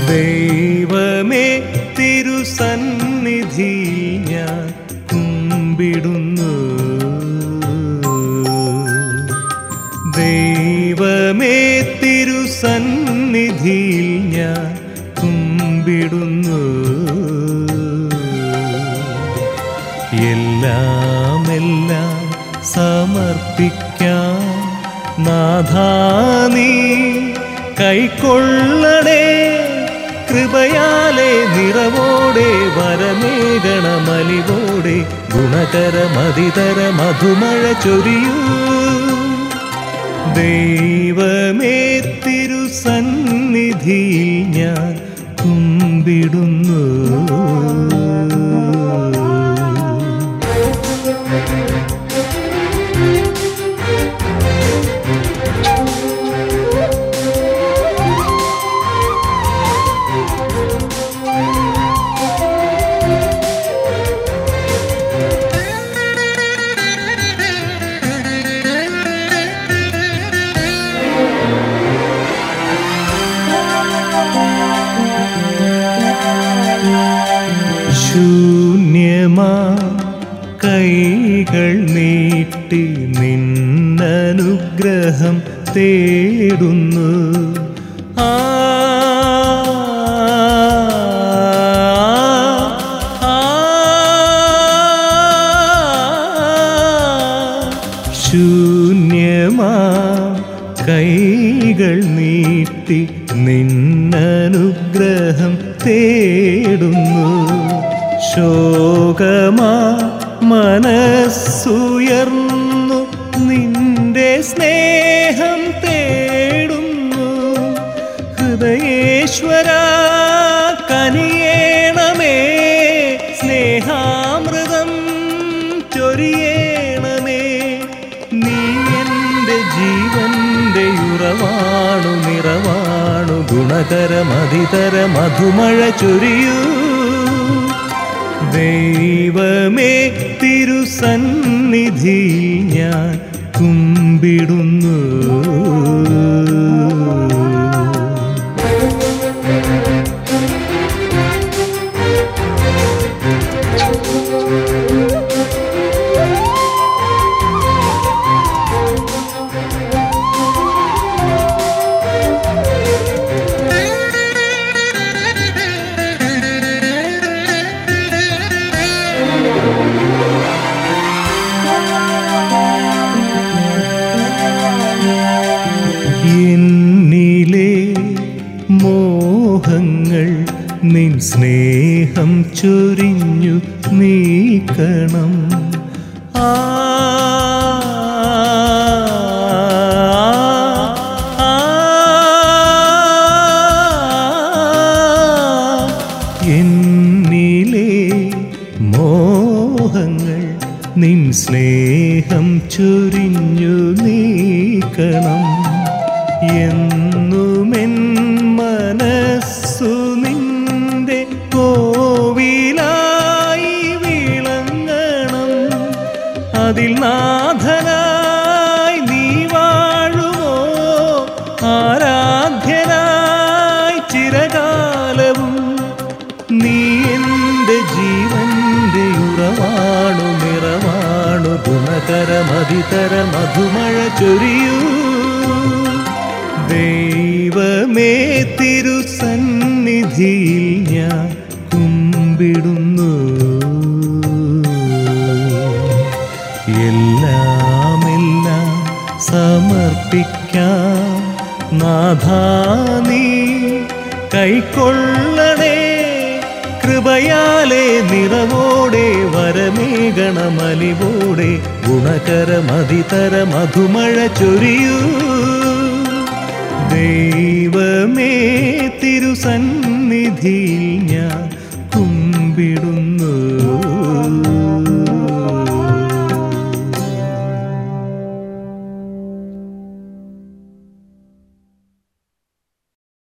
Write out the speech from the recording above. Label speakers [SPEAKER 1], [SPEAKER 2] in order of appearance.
[SPEAKER 1] ദൈവമേ തിരുസന്നിധി ഞാൻ കുമ്പിടുന്നു ദൈവമേ തിരുസന്നിധിയിൽ ഞാൻ കുമ്പിടുന്നു എല്ലാം എല്ലാം സമർപ്പിക്കാം നാഥാ നീ കൈക്കൊള്ളണേ കൃപയാലെ നിറവോടെ വരമേകണമലിവോടെ ഗുണകര മതിതര മധുമഴ ചൊരിയൂ ദൈവമേ തിരുസന്നിധിയിൽ ഞാൻ കുമ്പിടുന്നു ശൂന്യമാ കൈകൾ നീട്ടി നിന്നനുഗ്രഹം തേടുന്നു ആ ആ, ശൂന്യമാ കൈകൾ നീട്ടി നിന്നനുഗ്രഹം തേടുന്നു ശോകമാ മനസ്സുയർന്നു നിന്റെ സ്നേഹം തേടുന്നു ഹൃദയേശ്വര കനിയേണമേ സ്നേഹാമൃതം ചൊരിയേണമേ നീ എൻ്റെ ജീവന്റെ ഉറവാണു നിറവാണു ഗുണകര മതിതര മധുമഴ ചൊരിയൂ ദൈവമേ തിരുസന്നിധി ഞാൻ കുമ്പിടുന്നു എന്നിലെ മോഹങ്ങൾ നിൻ സ്നേഹം ചൊരിഞ്ഞു നീക്കണം ആ ആ, എന്നിലെ മോഹങ്ങൾ നിൻ സ്നേഹം ചൊരിഞ്ഞു നീക്കണം എന്നുമെൻ മനസ്സു നിന്റെ കോവിലായി വിളങ്ങണം അതിൽ നാഥനായി നീ വാഴുമോ ആരാധ്യനായി ചിരകാലവും നീ എൻ്റെ ജീവന്റെ ഉറവാണു നിറവാണു ഗുണകര മതിതര മധുമഴ ചൊരിയൂ ദൈവമേ തിരുസന്നിധിയിൽ ഞാൻ കുമ്പിടുന്നു എല്ലാം എല്ലാം സമർപ്പിക്കാം നാഥാ നീ കൈക്കൊള്ളണേ കൃപയാലെ നിറവോടെ വരമേകണമലിവോടെ ഗുണകര മതിതര മധുമഴ ചൊരിയൂ ദൈവമേ തിരുസന്നിധിയിൽ ഞാൻ